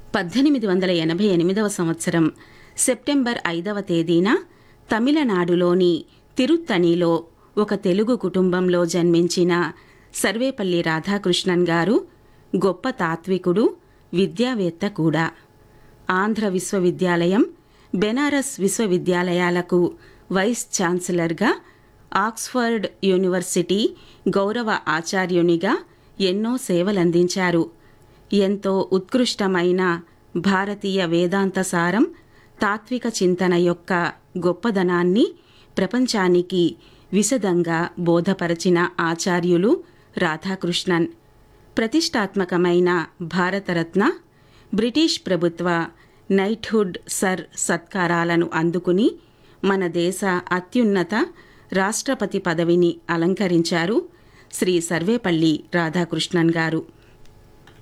పద్దెనిమిది వందల ఎనభై ఎనిమిదవ సంవత్సరం సెప్టెంబర్ ఐదవ తేదీన తమిళనాడులోని తిరుత్తణిలో ఒక తెలుగు కుటుంబంలో జన్మించిన సర్వేపల్లి రాధాకృష్ణన్ గారు గొప్ప తాత్వికుడు విద్యావేత్త కూడా ఆంధ్ర విశ్వవిద్యాలయం బెనారస్ విశ్వవిద్యాలయాలకు వైస్ ఛాన్సలర్గా ఆక్స్ఫర్డ్ యూనివర్సిటీ గౌరవ ఆచార్యునిగా ఎన్నో సేవలందించారు ఎంతో ఉత్కృష్టమైన భారతీయ వేదాంత సారం తాత్విక చింతన యొక్క గొప్పదనాన్ని ప్రపంచానికి విశదంగా బోధపరచిన ఆచార్యులు రాధాకృష్ణన్ ప్రతిష్టాత్మకమైన భారతరత్న బ్రిటిష్ ప్రభుత్వ నైట్హుడ్ సర్ సత్కారాలను అందుకుని మన దేశ అత్యున్నత రాష్ట్రపతి పదవిని అలంకరించారు శ్రీ సర్వేపల్లి రాధాకృష్ణన్ గారు